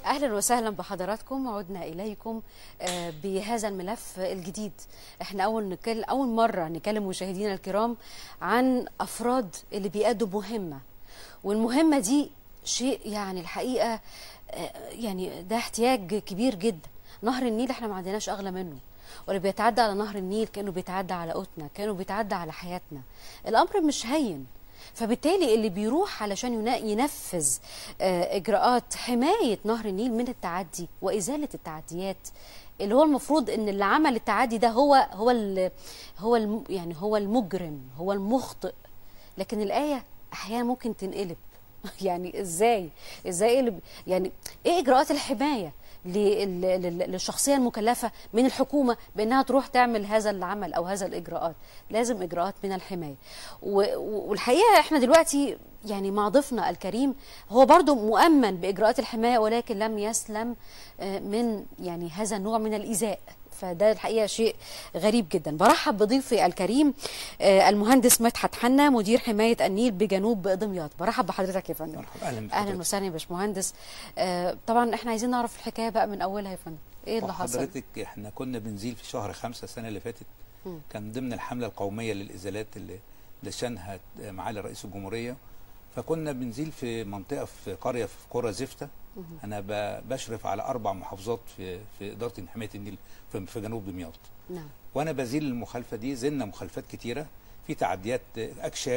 اهلا وسهلا بحضراتكم عدنا اليكم آه، بهذا الملف الجديد احنا اول نكل اول مره نكلم مشاهدينا الكرام عن افراد اللي بيأدوا مهمه والمهمه دي شيء يعني الحقيقه آه، يعني ده احتياج كبير جدا نهر النيل احنا ما عندناش اغلى منه واللي بيتعدى على نهر النيل كانه بيتعدى على قوتنا كانه بيتعدى على حياتنا الامر مش هين فبالتالي اللي بيروح علشان ينا- ينفذ آه، اجراءات حمايه نهر النيل من التعدي وازاله التعديات اللي هو المفروض ان اللي عمل التعدي ده هو هو ال- هو الم يعني هو المجرم هو المخطئ لكن الايه احيانا ممكن تنقلب يعني ازاي ازاي اللي يعني ايه اجراءات الحمايه لل- لل- للشخصيه المكلفه من الحكومه بانها تروح تعمل هذا العمل او هذا الاجراءات لازم اجراءات من الحمايه و- و- والحقيقه احنا دلوقتي يعني مع ضيفنا الكريم هو برضو مؤمن باجراءات الحمايه ولكن لم يسلم آه، من يعني هذا النوع من الايذاء فده الحقيقه شيء غريب جدا برحب بضيفي الكريم آه، المهندس مدحت حنا مدير حمايه النيل بجنوب دمياط برحب بحضرتك يا فندم مرحبا اهلا اهلا بحضرتك. وسهلا يا باشمهندس آه، طبعا احنا عايزين نعرف الحكايه بقى من اولها يا فندم ايه اللي حصل حضرتك احنا كنا بنزيل في شهر خمسة السنة اللي فاتت مم. كان ضمن الحملة القومية للإزالات اللي دشنها معالي رئيس الجمهورية فكنا بنزيل في منطقة في قرية في قرى زفتة أنا ب- بشرف على أربع محافظات في في إدارة حماية النيل في في جنوب دمياط نعم وانا بزيل المخالفه دي زلنا مخالفات كتيره في تعديات اكشاك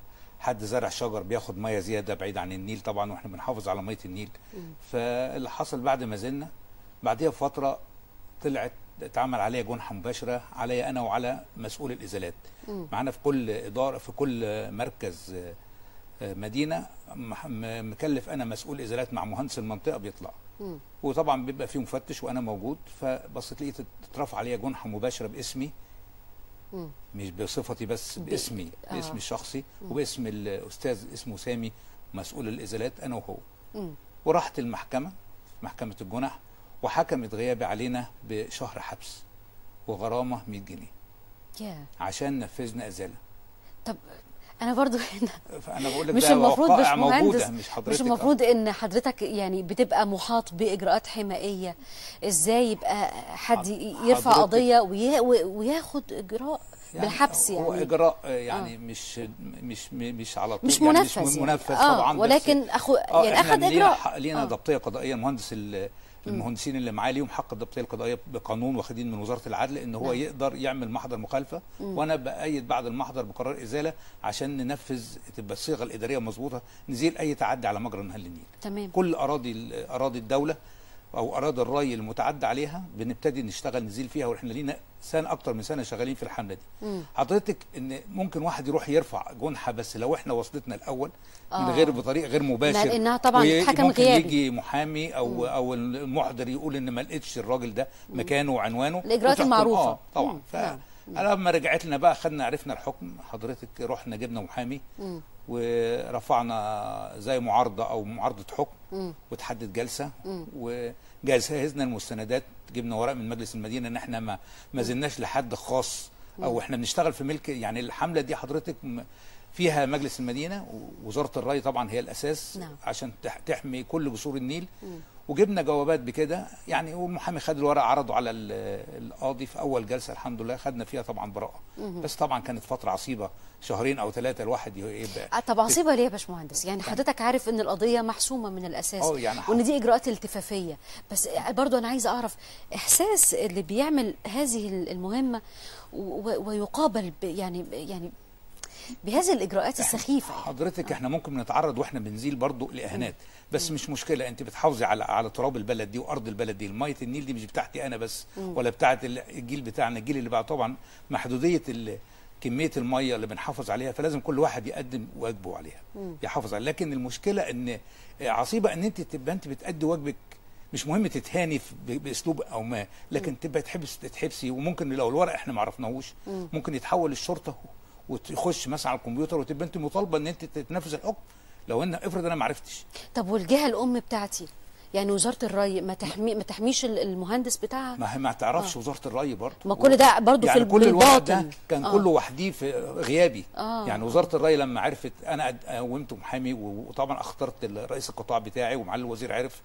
وحد زرع شجر بياخد ميه زياده بعيد عن النيل طبعا واحنا بنحافظ على ميه النيل فاللي حصل بعد ما زلنا بعديها بفتره طلعت اتعمل عليا جنحه مباشره عليا انا وعلى مسؤول الازالات مم. معانا في كل اداره في كل مركز آه، آه، مدينه مح- م- مكلف انا مسؤول ازالات مع مهندس المنطقه بيطلع مم. وطبعا بيبقى فيه مفتش وانا موجود فبصيت لقيت اترفع عليا جنحه مباشره باسمي مم. مش بصفتي بس ب- باسمي آه. باسمي الشخصي وباسم الاستاذ اسمه سامي مسؤول الازالات انا وهو مم. ورحت المحكمه محكمه الجنح وحكمت غيابي علينا بشهر حبس وغرامه 100 جنيه يا عشان نفذنا ازاله طب انا برضو هنا فانا بقول لك مش ده المفروض وقائع باشمهندس موجوده مش حضرتك مش المفروض ان حضرتك يعني بتبقى محاط باجراءات حمائيه ازاي يبقى حد حض- يرفع حضرتك- قضيه ويا- وياخد اجراء بالحبس هو يعني اجراء آه، يعني مش مش مش على طول مش يعني منفذ مش يعني. منفذ آه، طبعا بس- ولكن أخو اه يعني احنا اخذ لينا اجراء ح- لينا آه. ضبطيه قضائيه المهندس ال- المهندسين اللي معاه ليهم حق الضبطيه القضائيه بقانون واخدين من وزاره العدل ان هو نعم. يقدر يعمل محضر مخالفه وانا بايد بعد المحضر بقرار ازاله عشان ننفذ تبقى الصيغه الاداريه مظبوطه نزيل اي تعدي على مجرى نهر النيل تمام كل اراضي اراضي الدوله او اراضي الري المتعدى عليها بنبتدي نشتغل نزيل فيها واحنا لينا سنه اكتر من سنه شغالين في الحمله دي مم. حضرتك ان ممكن واحد يروح يرفع جنحه بس لو احنا وصلتنا الاول من آه. غير بطريقه غير مباشر لأنها طبعاً وي- تتحكم ممكن غيابي. يجي محامي او او المحضر يقول ان ما لقيتش الراجل ده مكانه وعنوانه الإجراءات وتحكم- المعروفة. اه طبعا مم. ف نعم. لما رجعت لنا بقى خدنا عرفنا الحكم حضرتك رحنا جبنا محامي مم. ورفعنا زي معارضه او معارضه حكم مم. وتحدد جلسه مم. وجهزنا المستندات جبنا ورق من مجلس المدينه ان احنا ما ما زلناش لحد خاص او احنا بنشتغل في ملك يعني الحمله دي حضرتك م- فيها مجلس المدينه ووزاره الري طبعا هي الاساس نعم. عشان تح- تحمي كل جسور النيل وجبنا جوابات بكده يعني والمحامي خد الورق عرضه على ال- القاضي في اول جلسه الحمد لله خدنا فيها طبعا براءه بس طبعا كانت فتره عصيبه شهرين او ثلاثه الواحد يبقى آه، طب عصيبه ليه يا باشمهندس يعني حضرتك عارف ان القضيه محسومه من الاساس اه يعني ح- وان دي اجراءات التفافيه بس برضو انا عايزه اعرف احساس اللي بيعمل هذه المهمه و- و- ويقابل ب- يعني يعني بهذه الاجراءات السخيفه يعني. حضرتك احنا ممكن نتعرض واحنا بنزيل برضو لاهانات بس مش مشكله انت بتحافظي على على تراب البلد دي وارض البلد دي ميه النيل دي مش بتاعتي انا بس ولا بتاعت ال- الجيل بتاعنا الجيل اللي بعد طبعا محدوديه ال- كميه الميه اللي بنحافظ عليها فلازم كل واحد يقدم واجبه عليها يحافظ عليها لكن المشكله ان عصيبه ان انت تبقى انت بتأدي واجبك مش مهم تتهاني في- ب- باسلوب او ما لكن تبقى تحبس تتحبسي وممكن لو الورق احنا ما عرفناهوش ممكن يتحول للشرطه وتخش مثلا على الكمبيوتر وتبقى انت مطالبه ان انت تتنفذ الحكم لو ان افرض انا ما عرفتش طب والجهه الام بتاعتي يعني وزاره الري ما تحمي ما تحميش ال- المهندس بتاعها ما هي ما تعرفش وزاره الري برضه ما كل ده برضه في يعني كل الوضع ده بالباطن. كان آه. كله وحديه في غيابي آه. يعني وزاره الري لما عرفت انا قد- قومت محامي و- وطبعا اخترت رئيس القطاع بتاعي ومعالي الوزير عرف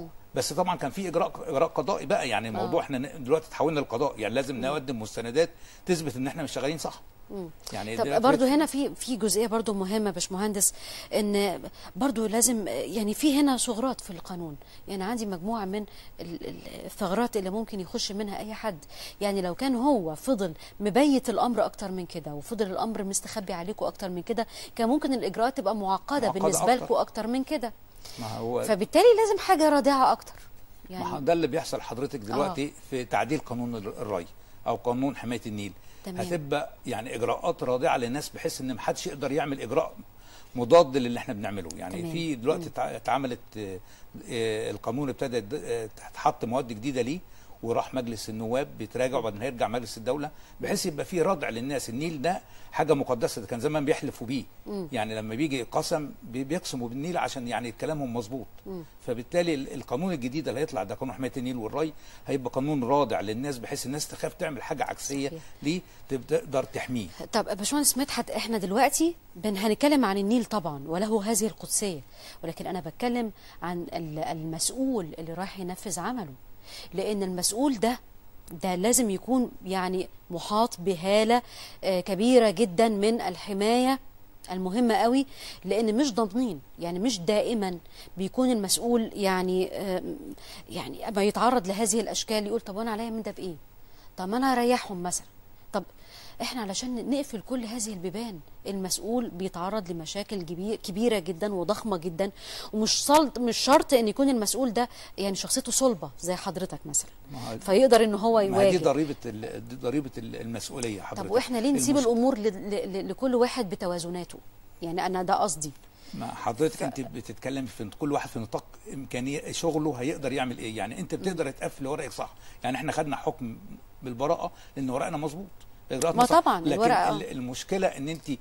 بس طبعا كان في اجراء اجراء قضائي بقى يعني الموضوع احنا ن- دلوقتي تحولنا للقضاء يعني لازم نقدم مستندات تثبت ان احنا مش شغالين صح يعني طب دلوقتي برضو بقت- هنا في في جزئيه برضو مهمه يا باشمهندس ان برضو لازم يعني في هنا ثغرات في القانون يعني عندي مجموعه من ال- ال- الثغرات اللي ممكن يخش منها اي حد يعني لو كان هو فضل مبيت الامر اكتر من كده وفضل الامر مستخبي عليكم اكتر من كده كان ممكن الاجراءات تبقى معقده, معقدة بالنسبه أكتر. لكم اكتر من كده ما هو فبالتالي لازم حاجه رادعه اكتر ما هو يعني ده اللي بيحصل حضرتك دلوقتي في تعديل قانون ال- الري او قانون حمايه النيل تمام. هتبقى يعني اجراءات رادعه للناس بحيث ان محدش يقدر يعمل اجراء مضاد للي احنا بنعمله يعني تمام. في دلوقتي تع- اتعملت آه، آه، القانون ابتدى يد- آه، تتحط مواد جديده ليه وراح مجلس النواب بيتراجع وبعدين هيرجع مجلس الدوله بحيث يبقى في ردع للناس النيل ده حاجه مقدسه ده كان زمان بيحلفوا بيه يعني لما بيجي قسم بي- بيقسموا بالنيل عشان يعني كلامهم مظبوط فبالتالي ال- القانون الجديد اللي هيطلع ده قانون حمايه النيل والري هيبقى قانون رادع للناس بحيث الناس تخاف تعمل حاجه عكسيه صحيح. ليه تقدر تحميه طب باشمهندس مدحت احنا دلوقتي بن هنتكلم عن النيل طبعا وله هذه القدسيه ولكن انا بتكلم عن ال- المسؤول اللي رايح ينفذ عمله لان المسؤول ده ده لازم يكون يعني محاط بهاله آه، كبيره جدا من الحمايه المهمة قوي لأن مش ضامنين يعني مش دائما بيكون المسؤول يعني آم، يعني أما يتعرض لهذه الأشكال يقول طب وأنا عليا من ده بإيه؟ طب ما أنا أريحهم مثلا طب احنا علشان نقفل كل هذه البيبان المسؤول بيتعرض لمشاكل كبير كبيره جدا وضخمه جدا ومش صلت مش شرط ان يكون المسؤول ده يعني شخصيته صلبه زي حضرتك مثلا ما هو- فيقدر ان هو ما هي دي يواجه ضريبه ال- دي ضريبه ال- المسؤوليه حضرتك طب واحنا ليه نسيب المس- الامور ل- ل- ل- لكل واحد بتوازناته يعني انا ده قصدي ما حضرتك انت بتتكلم في كل واحد في نطاق امكانيه شغله هيقدر يعمل ايه يعني انت بتقدر تقفل ورقك صح يعني احنا خدنا حكم بالبراءه لان ورقنا مظبوط اجراءاتنا ما صح. طبعا لكن الورقة- ال- المشكله ان انت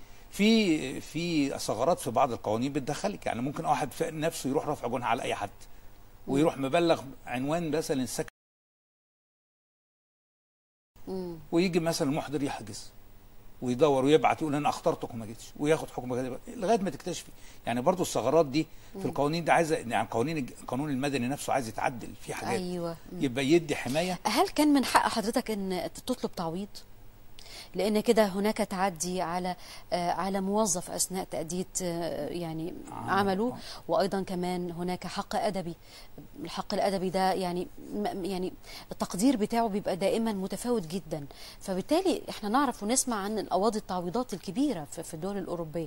في في ثغرات في بعض القوانين بتدخلك يعني ممكن واحد في نفسه يروح رافع جنح على اي حد ويروح مبلغ عنوان مثلا السكن ويجي مثلا المحضر يحجز ويدور ويبعت يقول انا اخترتك وما جيتش وياخد حكم كده لغايه ما تكتشفي يعني برضو الثغرات دي في القوانين دي عايزه يعني قوانين الج- القانون المدني نفسه عايز يتعدل في حاجات ايوه مم. يبقى يدي حمايه هل كان من حق حضرتك ان تطلب تعويض لان كده هناك تعدي على آه، على موظف اثناء تاديه آه، يعني عمل. عمله وايضا كمان هناك حق ادبي الحق الادبي ده يعني م- يعني التقدير بتاعه بيبقى دائما متفاوت جدا فبالتالي احنا نعرف ونسمع عن القواضي التعويضات الكبيره في في الدول الاوروبيه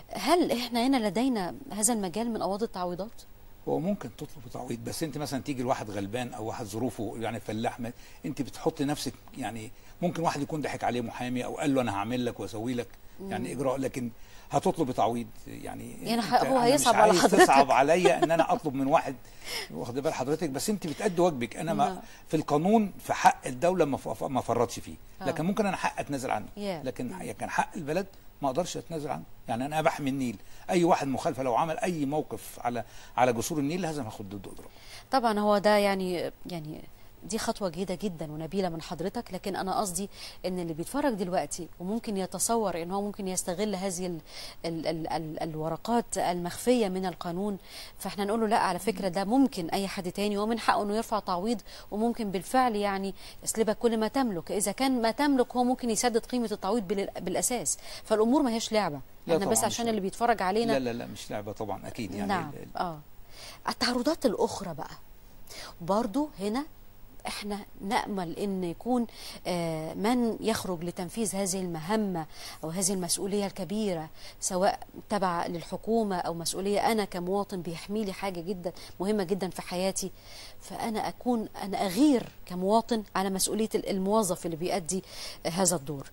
هل احنا هنا لدينا هذا المجال من قواضي التعويضات هو ممكن تطلب تعويض بس انت مثلا تيجي لواحد غلبان او واحد ظروفه يعني فلاح ما- انت بتحط نفسك يعني ممكن واحد يكون ضحك عليه محامي او قال له انا هعمل لك واسوي لك يعني اجراء لكن هتطلب تعويض يعني يعني انت- هو أنا مش هيصعب على عايز حضرتك. تصعب عليا ان انا اطلب من واحد واخد بال حضرتك بس انت بتأدي واجبك انا نعم. ما في القانون في حق الدوله ما ف- ما فرطش فيه آه. لكن ممكن انا حق اتنازل عنه Yeah. لكن كان حق البلد ما اقدرش اتنازل عنه يعني انا بحمي النيل اي واحد مخالفه لو عمل اي موقف على على جسور النيل لازم اخد ضده اجراء طبعا هو ده يعني يعني دي خطوة جيدة جدا ونبيلة من حضرتك لكن أنا قصدي إن اللي بيتفرج دلوقتي وممكن يتصور إن هو ممكن يستغل هذه ال ال ال ال الورقات المخفية من القانون فإحنا نقول له لا على فكرة ده ممكن أي حد تاني ومن حقه إنه يرفع تعويض وممكن بالفعل يعني يسلبك كل ما تملك إذا كان ما تملك هو ممكن يسدد قيمة التعويض بال- بالأساس فالأمور ما هيش لعبة لا احنا بس طبعاً عشان مش اللي بيتفرج علينا لا لا لا مش لعبه طبعا اكيد يعني نعم ال- ال- اه التعرضات الاخرى بقى برضو هنا احنا نامل ان يكون آه، من يخرج لتنفيذ هذه المهمه او هذه المسؤوليه الكبيره سواء تبع للحكومه او مسؤوليه انا كمواطن بيحمي لي حاجه جدا مهمه جدا في حياتي فانا اكون انا اغير كمواطن على مسؤوليه الموظف اللي بيؤدي هذا الدور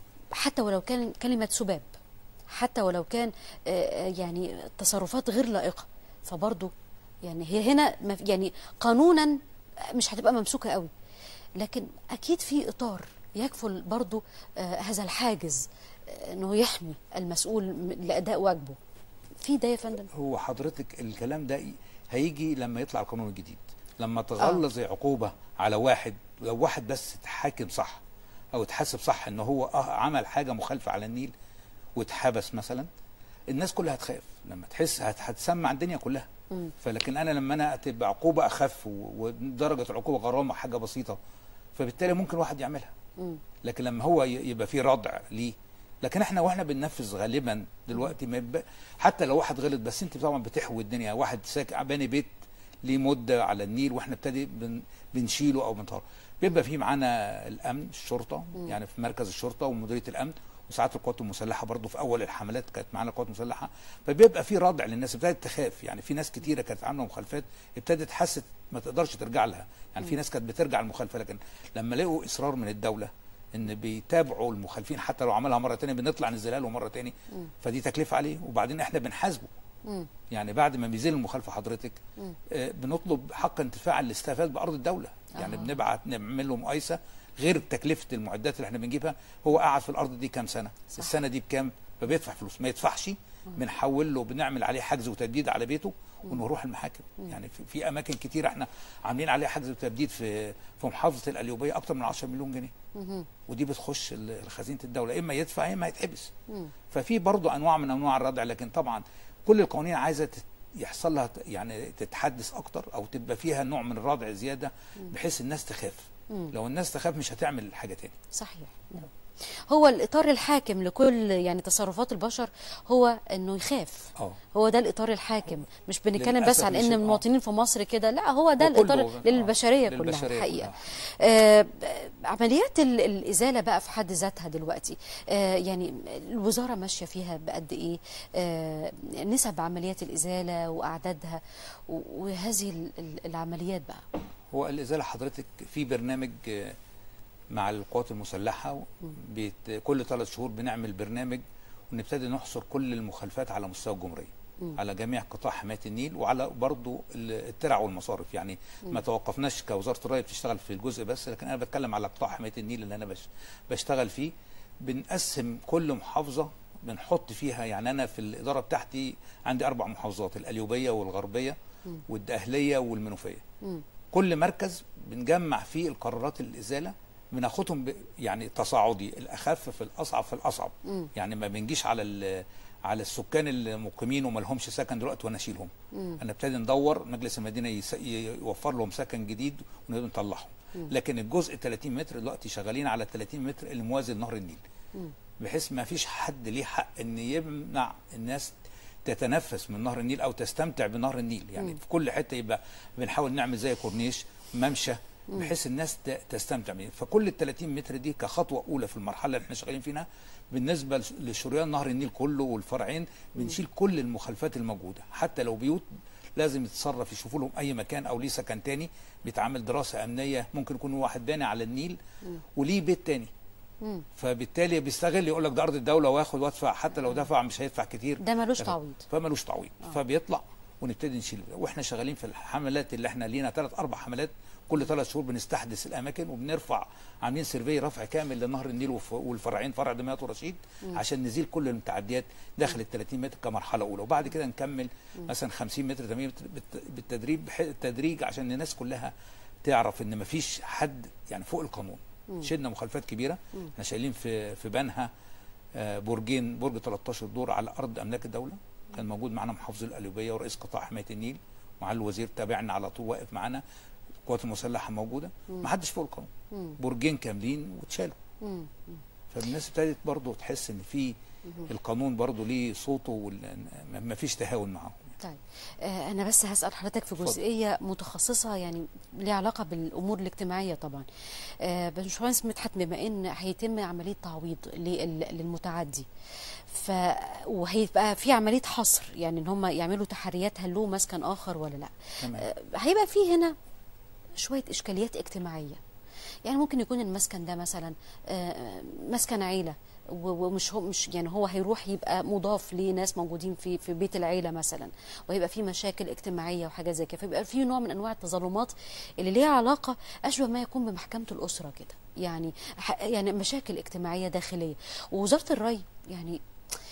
حتى ولو كان كلمه سباب حتى ولو كان آه، آه، يعني تصرفات غير لائقه فبرضه يعني هي هنا ما في- يعني قانونا مش هتبقى ممسوكه قوي لكن اكيد في اطار يكفل برضه آه، هذا الحاجز آه، انه يحمي المسؤول م- لاداء واجبه في ده يا فندم هو حضرتك الكلام ده هيجي لما يطلع القانون الجديد لما تغلظ عقوبه على واحد لو واحد بس اتحاكم صح او اتحاسب صح ان هو اه عمل حاجه مخالفه على النيل واتحبس مثلا الناس كلها هتخاف لما تحس هت- هتسمع الدنيا كلها فلكن انا لما انا تبقى عقوبه اخف و- ودرجه العقوبه غرامه حاجه بسيطه فبالتالي ممكن واحد يعملها لكن لما هو ي- يبقى فيه ردع ليه لكن احنا واحنا بننفذ غالبا دلوقتي ما يبقى حتى لو واحد غلط بس انت طبعا بتحوي الدنيا واحد ساكن باني بيت ليه مده على النيل واحنا ابتدي بن بنشيله او بنطهره بيبقى في معانا الامن الشرطه يعني في مركز الشرطه ومديريه الامن وساعات القوات المسلحه برضو في اول الحملات كانت معانا القوات المسلحه فبيبقى في ردع للناس ابتدت تخاف يعني في ناس كتيره كانت عامله مخالفات ابتدت حست ما تقدرش ترجع لها يعني في ناس كانت بترجع المخالفه لكن لما لقوا اصرار من الدوله ان بيتابعوا المخالفين حتى لو عملها مره تانية بنطلع ننزلها له مره تاني فدي تكلفه عليه وبعدين احنا بنحاسبه يعني بعد ما بيزيل المخالفه حضرتك آه، بنطلب حق انتفاع الاستفاد بارض الدوله يعني آه. بنبعت نعمل له مقايسه غير تكلفه المعدات اللي احنا بنجيبها هو قعد في الارض دي كام سنه صح. السنه دي بكام فبيدفع فلوس ما يدفعش بنحول له بنعمل عليه حجز وتجديد على بيته ونروح المحاكم يعني في, في اماكن كتير احنا عاملين عليه حجز وتجديد في في محافظه القليوبيه اكتر من 10 مليون جنيه ودي بتخش ال- خزينه الدوله اما يدفع يا اما يتحبس ففي برضو انواع من انواع الردع لكن طبعا كل القوانين عايزه تت- يحصل لها ت- يعني تتحدث اكتر او تبقى فيها نوع من الردع زياده بحيث الناس تخاف لو الناس تخاف مش هتعمل حاجه تاني صحيح نعم. هو الاطار الحاكم لكل يعني تصرفات البشر هو انه يخاف اه هو ده الاطار الحاكم مش بنتكلم بس للأسف عن مش- ان آه. المواطنين في مصر كده لا هو ده هو كله- الاطار آه، للبشريه للبشرية كلها حقيقه كلها. آه عمليات ال- الازاله بقى في حد ذاتها دلوقتي آه يعني الوزاره ماشيه فيها بقد ايه آه نسب عمليات الازاله واعدادها و- وهذه ال- ال- العمليات بقى هو الازاله حضرتك في برنامج آه، مع القوات المسلحه بيت كل ثلاث شهور بنعمل برنامج ونبتدي نحصر كل المخالفات على مستوى الجمهوريه على جميع قطاع حمايه النيل وعلى برضو ال- الترع والمصارف يعني ما توقفناش كوزاره الري بتشتغل في الجزء بس لكن انا بتكلم على قطاع حمايه النيل اللي انا بش بشتغل فيه بنقسم كل محافظه بنحط فيها يعني انا في الاداره بتاعتي عندي اربع محافظات القليوبيه والغربيه والدقهليه والمنوفيه كل مركز بنجمع فيه القرارات الازاله بناخدهم ب... يعني تصاعدي الاخف في الاصعب في الاصعب يعني ما بنجيش على ال... على السكان المقيمين وما لهمش سكن دلوقتي وانا اشيلهم انا ابتدي ندور مجلس المدينه يس... يوفر لهم سكن جديد ونقدر نطلعهم لكن الجزء 30 متر دلوقتي شغالين على 30 متر اللي موازي لنهر النيل بحيث ما فيش حد ليه حق ان يمنع الناس تتنفس من نهر النيل او تستمتع بنهر النيل يعني في كل حته يبقى بنحاول نعمل زي كورنيش ممشى بحيث الناس ت- تستمتع بيه فكل ال 30 متر دي كخطوه اولى في المرحله اللي احنا شغالين فيها بالنسبه لش- لشريان نهر النيل كله والفرعين بنشيل كل المخالفات الموجوده حتى لو بيوت لازم يتصرف يشوفوا لهم اي مكان او ليه سكن تاني بيتعمل دراسه امنيه ممكن يكون واحد باني على النيل وليه بيت تاني فبالتالي بيستغل يقول لك ده ارض الدوله واخد وادفع حتى لو دفع مش هيدفع كتير ده ملوش تعويض فمالوش تعويض فبيطلع ونبتدي نشيل واحنا شغالين في الحملات اللي احنا لينا ثلاث اربع حملات كل ثلاث شهور بنستحدث الاماكن وبنرفع عاملين سيرفي رفع كامل لنهر النيل وف- والفرعين فرع دمياط ورشيد عشان نزيل كل المتعديات داخل ال 30 متر كمرحله اولى وبعد كده نكمل مثلا 50 متر 80 متر بالت- بالتدريب بح- التدريج عشان الناس كلها تعرف ان مفيش حد يعني فوق القانون شلنا مخالفات كبيره احنا شايلين في في بنها آه، برجين برج 13 دور على ارض املاك الدوله كان موجود معانا محافظ القليوبيه ورئيس قطاع حمايه النيل مع الوزير تابعنا على طول واقف معانا القوات المسلحه موجوده ما حدش فوق القانون برجين كاملين واتشالوا مم. فالناس ابتدت برضه تحس ان في القانون برضه ليه صوته ما فيش تهاون معاهم طيب آه انا بس هسال حضرتك في اتفضل. جزئيه متخصصه يعني ليها علاقه بالامور الاجتماعيه طبعا آه باشمهندس مدحت بما ان هيتم عمليه تعويض لل- للمتعدي ف وهيبقى في عمليه حصر يعني ان هم يعملوا تحريات هل له مسكن اخر ولا لا تمام آه هيبقى في هنا شويه اشكاليات اجتماعيه يعني ممكن يكون المسكن ده مثلا آه، مسكن عيله و- ومش هو مش يعني هو هيروح يبقى مضاف لناس موجودين في في بيت العيله مثلا وهيبقى في مشاكل اجتماعيه وحاجات زي كده فيبقى في نوع من انواع التظلمات اللي ليها علاقه اشبه ما يكون بمحكمه الاسره كده يعني ح- يعني مشاكل اجتماعيه داخليه ووزاره الري يعني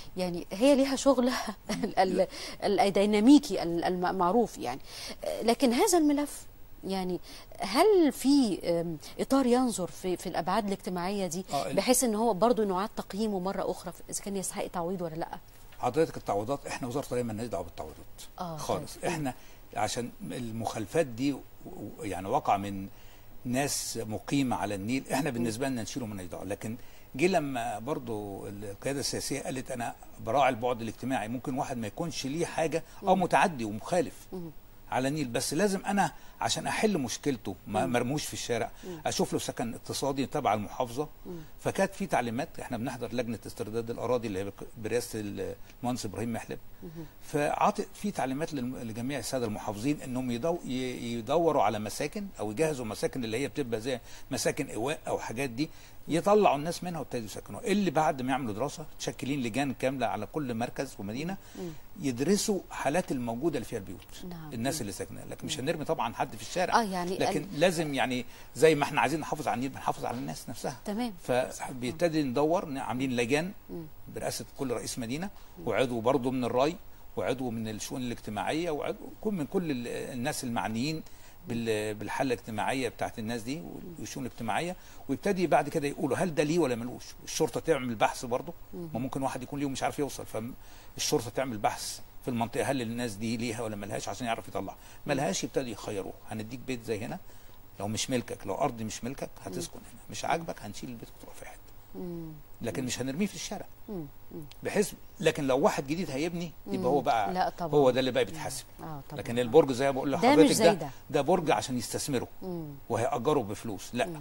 يعني هي ليها شغلها ال- ال- ال- الديناميكي ال- المعروف يعني آه، لكن هذا الملف يعني هل في آم، اطار ينظر في في الابعاد الاجتماعيه دي آه، ال- بحيث ان هو برضه نعاد تقييمه مره اخرى في- اذا كان يستحق تعويض ولا لا حضرتك التعويضات احنا وزاره الري مالناش دعوه بالتعويضات آه، خالص طيب. احنا عشان المخالفات دي و- و- يعني وقع من ناس مقيمه على النيل احنا بالنسبه لنا نشيله من دعوه لكن جه لما برضو القياده السياسيه قالت انا براعي البعد الاجتماعي ممكن واحد ما يكونش ليه حاجه او متعدي ومخالف على النيل بس لازم انا عشان احل مشكلته ما مرموش في الشارع اشوف له سكن اقتصادي تبع المحافظه فكانت في تعليمات احنا بنحضر لجنه استرداد الاراضي اللي هي بك- برئاسه المهندس ابراهيم محلب فعاطي في تعليمات للم- لجميع الساده المحافظين انهم يدو ي- يدوروا على مساكن او يجهزوا مساكن اللي هي بتبقى زي مساكن ايواء او حاجات دي يطلعوا الناس منها ويبتدوا يسكنوها اللي بعد ما يعملوا دراسه تشكلين لجان كامله على كل مركز ومدينه يدرسوا حالات الموجوده اللي فيها البيوت نعم. الناس اللي ساكنه لكن مش هنرمي طبعا حد في الشارع آه، يعني لكن لازم يعني زي ما احنا عايزين نحافظ على النيل بنحافظ على الناس نفسها تمام فبيبتدي ندور ن- عاملين لجان برئاسه كل رئيس مدينه وعضو برضه من الري وعضو من الشؤون الاجتماعيه وعضو كل من كل ال- الناس المعنيين بال- بالحاله الاجتماعيه بتاعت الناس دي والشؤون الاجتماعيه ويبتدي بعد كده يقولوا هل ده ليه ولا ملوش الشرطه تعمل بحث برضه ما ممكن واحد يكون ليه ومش عارف يوصل فالشرطه تعمل بحث في المنطقه هل الناس دي ليها ولا ملهاش عشان يعرف يطلع ملهاش يبتدي يخيروه هنديك بيت زي هنا لو مش ملكك لو ارض مش ملكك هتسكن هنا مش عاجبك هنشيل البيت وتروح في حته لكن مش هنرميه في الشارع بحيث لكن لو واحد جديد هيبني يبقى هو بقى لا طبعا. هو ده اللي بقى بيتحاسب اه طبعا لكن البرج زي ما بقول ده مش لحضرتك زي ده, ده. ده برج عشان يستثمره وهيأجره بفلوس لا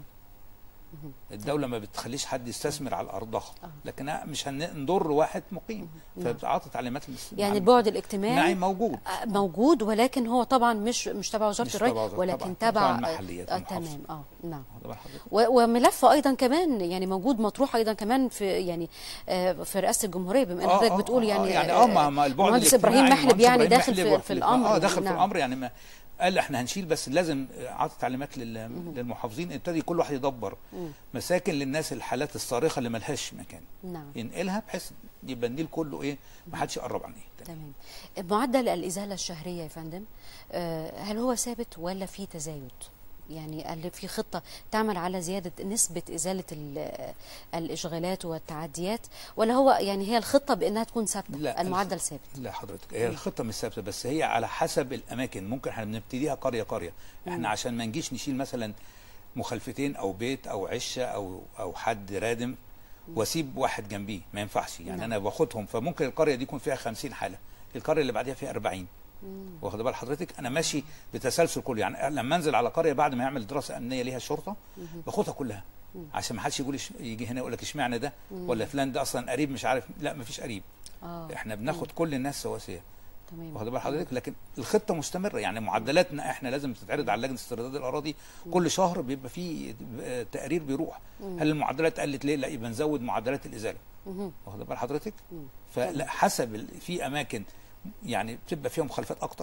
الدولة ما بتخليش حد يستثمر على أرضها لكن مش هنضر واحد مقيم فبتعطي تعليمات للس- يعني عن- البعد الاجتماعي نعم موجود آه، موجود ولكن هو طبعا مش مش تبع وزاره مش الري تبع وزارة- ولكن طبعاً. تبع تبع المحليات آه المحافظة. تمام اه نعم واخد بال حضرتك؟ و- وملف ايضا كمان يعني موجود مطروح ايضا كمان في يعني آه، في رئاسه الجمهوريه بما ان آه، حضرتك آه، بتقول آه، يعني يعني اه ما ما البعد المهندس الاجتماعي ابراهيم محلب المهندس يعني إبراهيم داخل محلب في, في وحلف- الامر اه داخل نعم. في الامر يعني ما قال احنا هنشيل بس لازم عطى تعليمات لل- للمحافظين ابتدي كل واحد يدبر مساكن للناس الحالات الصارخه اللي ملهاش مكان نعم ينقلها بحيث يبقى النيل كله ايه ما حدش يقرب عليه تمام معدل الازاله الشهريه يا فندم آه، هل هو ثابت ولا في تزايد يعني هل في خطه تعمل على زياده نسبه ازاله ال- الاشغالات والتعديات ولا هو يعني هي الخطه بانها تكون ثابته لا، المعدل الخ- ثابت لا حضرتك هي الخطه مش ثابته بس هي على حسب الاماكن ممكن احنا بنبتديها قريه قريه احنا عشان ما نجيش نشيل مثلا مخالفتين او بيت او عشه او او حد رادم واسيب واحد جنبيه ما ينفعش يعني نعم. انا باخدهم فممكن القريه دي يكون فيها 50 حاله القريه اللي بعديها فيها 40 واخد بال حضرتك انا ماشي بتسلسل كله يعني لما انزل على قريه بعد ما يعمل دراسه امنيه ليها الشرطه باخدها كلها عشان ما حدش يقول إش- يجي هنا يقول لك اشمعنى ده ولا فلان ده اصلا قريب مش عارف لا ما فيش قريب اه احنا بناخد كل الناس سواسيه تمام واخد بال حضرتك لكن الخطه مستمره يعني معدلاتنا احنا لازم تتعرض على لجنه استرداد الاراضي كل شهر بيبقى في آه، تقرير بيروح هل المعدلات قلت ليه لا يبقى نزود معدلات الازاله مهم. واخد بال حضرتك فلا حسب ال- في اماكن يعني بتبقى فيها مخالفات اكتر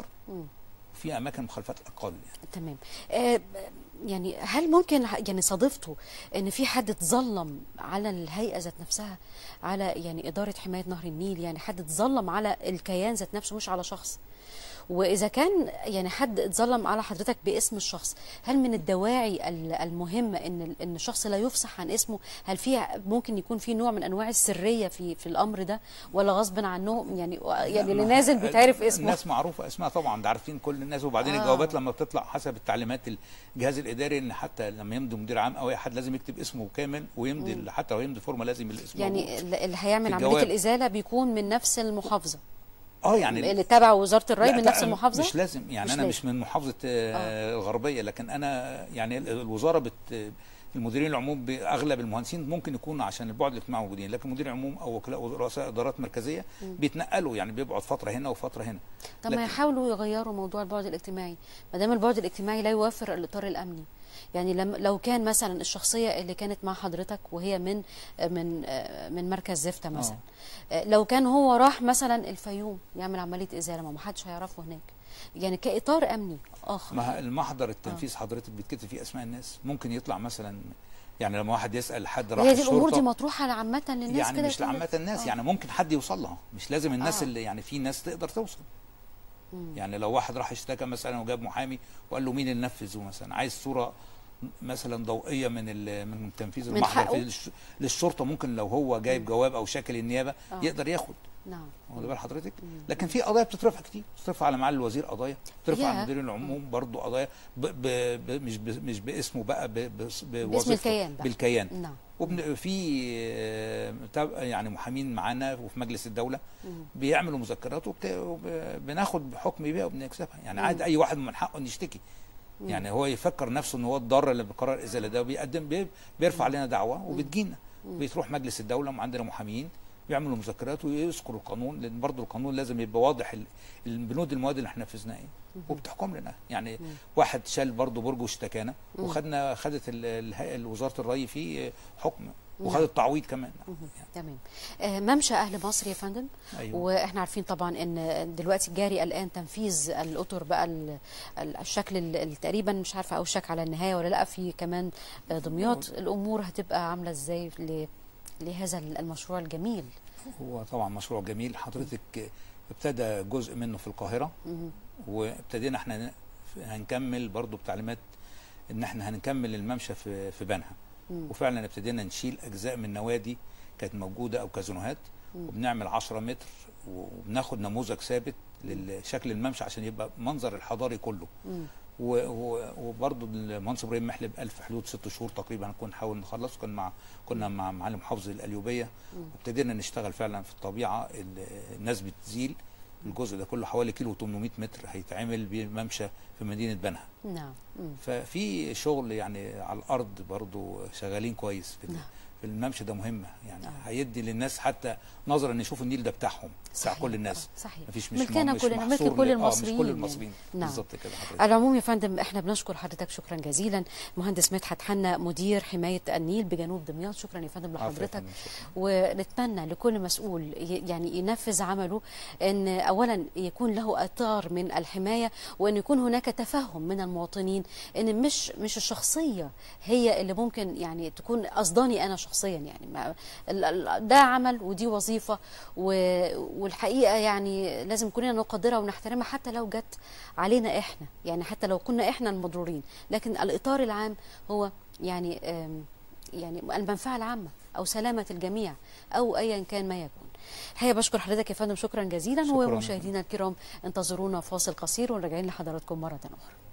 وفي اماكن مخالفات اقل يعني. تمام آه يعني هل ممكن ح- يعني صادفته ان في حد اتظلم على الهيئه ذات نفسها على يعني اداره حمايه نهر النيل يعني حد اتظلم على الكيان ذات نفسه مش على شخص واذا كان يعني حد اتظلم على حضرتك باسم الشخص هل من الدواعي ال- المهمه ان ال- ان الشخص لا يفصح عن اسمه هل في ممكن يكون في نوع من انواع السريه في في الامر ده ولا غصب عنهم يعني يعني اللي ما- نازل بيتعرف اسمه الناس معروفه اسمها طبعا ده عارفين كل الناس وبعدين آه. آه. الجوابات لما بتطلع حسب التعليمات الجهاز الاداري ان حتى لما يمضي مدير عام او اي حد لازم يكتب اسمه كامل ويمضي حتى لو يمضي فورمه لازم الاسم موجود. يعني ال- اللي هيعمل في عمليه الجواب. الازاله بيكون من نفس المحافظه اه يعني اللي تبع وزاره الري لا، من لا، نفس المحافظه مش لازم يعني مش انا لازم. مش من محافظه آه. الغربيه لكن انا يعني ال- الوزاره بت المديرين العموم باغلب المهندسين ممكن يكونوا عشان البعد الاجتماعي موجودين لكن مدير عموم او وكلاء رؤساء ادارات مركزيه بيتنقلوا يعني بيقعد فتره هنا وفتره هنا طب ما لكن- يحاولوا يغيروا موضوع البعد الاجتماعي ما دام البعد الاجتماعي لا يوفر الاطار الامني يعني لم لو كان مثلا الشخصيه اللي كانت مع حضرتك وهي من من من مركز زفته مثلا لو كان هو راح مثلا الفيوم يعمل عمليه ازاله ما حدش هيعرفه هناك يعني كاطار امني اخر ما المحضر التنفيذ حضرتك بتكتب فيه اسماء الناس ممكن يطلع مثلا يعني لما واحد يسال حد راح هي دي الامور الشرطه دي مطروحه عامه للناس يعني كده مش لعامة الناس آه. يعني ممكن حد يوصل لها مش لازم الناس آه. اللي يعني في ناس تقدر توصل يعني لو واحد راح اشتكى مثلا وجاب محامي وقال له مين اللي نفذه مثلا عايز صوره مثلا ضوئيه من ال- من تنفيذ من المحضر حقه. في الش- للشرطه ممكن لو هو جايب جواب او شاكل النيابه آه. يقدر ياخد نعم واخد بال حضرتك لكن في قضايا بتترفع كتير بتترفع على معالي الوزير قضايا بتترفع ياه. على مدير العموم برضه قضايا ب ب ب مش ب مش باسمه بقى ب ب بوظيفته الكيان بقى. بالكيان نعم وبن في آه، متاب- يعني محامين معانا وفي مجلس الدوله بيعملوا مذكرات وبت- وبناخد حكم بيها وبنكسبها يعني عادي اي واحد من حقه انه يشتكي يعني هو يفكر نفسه ان هو الضار اللي بقرار الازاله ده وبيقدم بي- بيرفع علينا دعوه وبتجينا بتروح مجلس الدوله وعندنا محامين بيعملوا مذكرات ويذكروا القانون لان برضه القانون لازم يبقى واضح ال- البنود المواد اللي احنا نفذناها ايه وبتحكم لنا يعني واحد شال برضه برج واشتكانا وخدنا خدت ال- الهيئه وزاره الري فيه حكم وخد التعويض كمان يعني تمام آه، ممشى اهل مصر يا فندم أيوة. واحنا عارفين طبعا ان دلوقتي جاري الان تنفيذ الاطر بقى ال- ال- الشكل ال- ال- تقريبا مش عارفه اوشك على النهايه ولا لا في كمان آه، دمياط الامور هتبقى عامله ازاي ل- لهذا المشروع الجميل هو طبعا مشروع جميل حضرتك ابتدى جزء منه في القاهرة وابتدينا احنا ن- هنكمل برضو بتعليمات ان احنا هنكمل الممشى في في بنها وفعلا ابتدينا نشيل اجزاء من نوادي كانت موجودة او كازينوهات وبنعمل 10 متر وبناخد نموذج ثابت لشكل الممشى عشان يبقى منظر الحضاري كله و- و- وبرضه المهندس ابراهيم محلب قال في حدود ست شهور تقريبا هنكون نحاول نخلص كان مع كنا مع معالي محافظ القليوبيه وابتدينا نشتغل فعلا في الطبيعه ال- الناس بتزيل الجزء ده كله حوالي كيلو 800 متر هيتعمل بيه ممشى في مدينه بنها نعم مم. ففي شغل يعني على الارض برضو شغالين كويس في ال- نعم. في الممشى ده مهمه يعني نعم. هيدي للناس حتى نظره ان يشوفوا النيل ده بتاعهم بتاع صحيح كل الناس صحيح مفيش مش ملكنا مش كلنا ملك محصور كل ل- آه، المصريين مش كل يعني. المصريين نعم. بالظبط كده حضرتك على العموم يا فندم احنا بنشكر حضرتك شكرا جزيلا مهندس مدحت حنا مدير حمايه النيل بجنوب دمياط شكرا يا فندم عفوا يا لحضرتك فندم، شكراً. ونتمنى لكل مسؤول ي- يعني ينفذ عمله ان اولا يكون له اطار من الحمايه وان يكون هناك تفهم من المواطنين ان مش مش الشخصيه هي اللي ممكن يعني تكون قصداني انا شخصيا يعني ما ال- ال- ده عمل ودي وظيفه و- والحقيقه يعني لازم كلنا نقدرها ونحترمها حتى لو جت علينا احنا يعني حتى لو كنا احنا المضرورين لكن الاطار العام هو يعني آم، يعني المنفعه العامه او سلامه الجميع او ايا كان ما يكون الحقيقه بشكر حضرتك يا فندم شكرا جزيلا شكراً. ومشاهدينا الكرام انتظرونا فاصل قصير وراجعين لحضراتكم مره اخرى